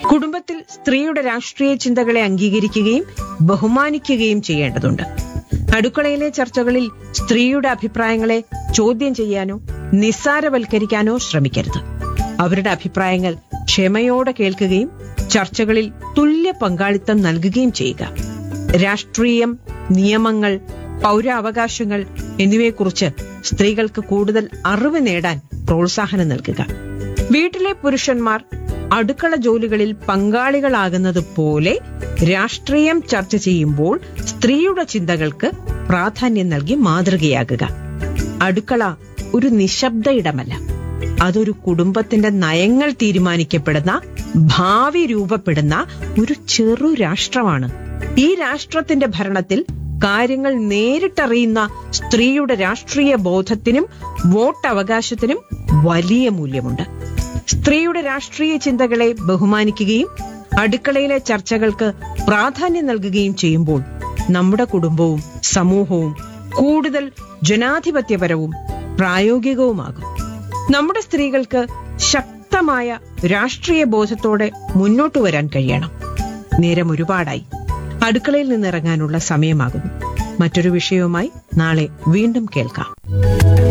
കുടുംബത്തിൽ സ്ത്രീയുടെ രാഷ്ട്രീയ ചിന്തകളെ അംഗീകരിക്കുകയും ബഹുമാനിക്കുകയും ചെയ്യേണ്ടതുണ്ട് അടുക്കളയിലെ ചർച്ചകളിൽ സ്ത്രീയുടെ അഭിപ്രായങ്ങളെ ചോദ്യം ചെയ്യാനോ നിസ്സാരവൽക്കരിക്കാനോ ശ്രമിക്കരുത് അവരുടെ അഭിപ്രായങ്ങൾ ക്ഷമയോടെ കേൾക്കുകയും ചർച്ചകളിൽ തുല്യ പങ്കാളിത്തം നൽകുകയും ചെയ്യുക രാഷ്ട്രീയം നിയമങ്ങൾ പൗരാവകാശങ്ങൾ എന്നിവയെക്കുറിച്ച് സ്ത്രീകൾക്ക് കൂടുതൽ അറിവ് നേടാൻ പ്രോത്സാഹനം നൽകുക വീട്ടിലെ പുരുഷന്മാർ അടുക്കള ജോലികളിൽ പങ്കാളികളാകുന്നത് പോലെ രാഷ്ട്രീയം ചർച്ച ചെയ്യുമ്പോൾ സ്ത്രീയുടെ ചിന്തകൾക്ക് പ്രാധാന്യം നൽകി മാതൃകയാകുക അടുക്കള ഒരു നിശബ്ദ ഇടമല്ല അതൊരു കുടുംബത്തിന്റെ നയങ്ങൾ തീരുമാനിക്കപ്പെടുന്ന ഭാവി രൂപപ്പെടുന്ന ഒരു ചെറു രാഷ്ട്രമാണ് ഈ രാഷ്ട്രത്തിന്റെ ഭരണത്തിൽ കാര്യങ്ങൾ നേരിട്ടറിയുന്ന സ്ത്രീയുടെ രാഷ്ട്രീയ ബോധത്തിനും വോട്ടവകാശത്തിനും വലിയ മൂല്യമുണ്ട് സ്ത്രീയുടെ രാഷ്ട്രീയ ചിന്തകളെ ബഹുമാനിക്കുകയും അടുക്കളയിലെ ചർച്ചകൾക്ക് പ്രാധാന്യം നൽകുകയും ചെയ്യുമ്പോൾ നമ്മുടെ കുടുംബവും സമൂഹവും കൂടുതൽ ജനാധിപത്യപരവും പ്രായോഗികവുമാകും നമ്മുടെ സ്ത്രീകൾക്ക് ശക്തമായ രാഷ്ട്രീയ ബോധത്തോടെ മുന്നോട്ട് വരാൻ കഴിയണം നേരം ഒരുപാടായി അടുക്കളയിൽ നിന്നിറങ്ങാനുള്ള സമയമാകുന്നു മറ്റൊരു വിഷയവുമായി നാളെ വീണ്ടും കേൾക്കാം